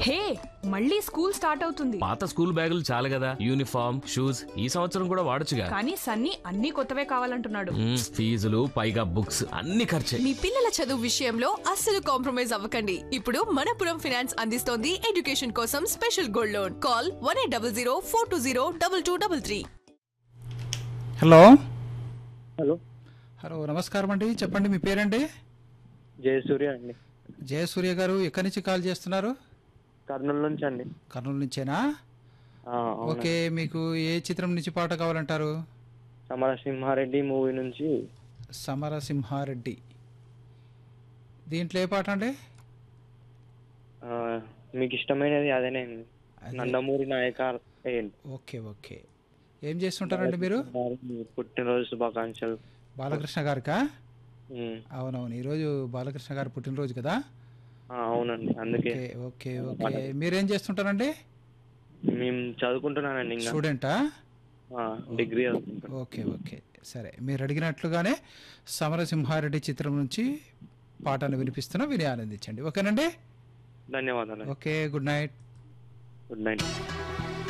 హే మళ్ళీ school start అవుతుంది పాత స్కూల్ బ్యాగులు చాలు కదా యూనిఫామ్ షూస్ ఈ సంవత్సరం కూడా వాడొచ్చుగా కానీ సన్నీ అన్ని కొత్తవే కావాలంటున్నాడు మ్మ్, ఫీజులు పైగా బుక్స్ అన్ని ఖర్చే మీ పిల్లల చదువు విషయంలో అస్సలు కాంప్రమైజ్ అవ్వకండి ఇప్పుడు మనపురం ఫైనాన్స్ అందిస్తోంది ఎడ్యుకేషన్ కోసం special gold loan call one eight double zero four two zero double two double three hello hello hello నమస్కారం అండి చెప్పండి మీ పేరండి జయసూర్య అండి జయసూర్య గారు ఎక్కడి నుంచి కాల్ చేస్తున్నారు కర్నూలు నుంచి అండి కర్నూలు నుంచేనా ఆ, అవునండి. ఓకే మీకు ఏ చిత్రం నుంచి పాట కావాలంటారు సమరసింహారెడ్డి మూవీ నుంచి సమరసింహారెడ్డి దీంట్లో ఏ పాట అండి ఆ, మీకు ఇష్టమైనది అదేనే అదే. నందమూరి నాయక వేయండి. ఓకే ఓకే ఏం చేస్తుంటారండి మీరు పుట్టినరోజు శుభాకాంక్షలు బాలకృష్ణ గారికా ఉమ్, అవునవును ఈరోజు బాలకృష్ణ గారి పుట్టినరోజు కదా ఆ, అవునండి అందుకే ఓకే ఓకే ఓకే మీరేం చేస్తుంటారండి మేము చదువుకుంటున్నానండి ఇంకా స్టూడెంటా ఆ, డిగ్రీ చదువుకుంటున్నాను ఓకే ఓకే సరే మీరు అడిగినట్లుగానే సమరసింహారెడ్డి చిత్రం నుంచి పాటను వినిపిస్తున్నా విని ఆనందించండి ఓకేనండి ధన్యవాదాలు okay good night good night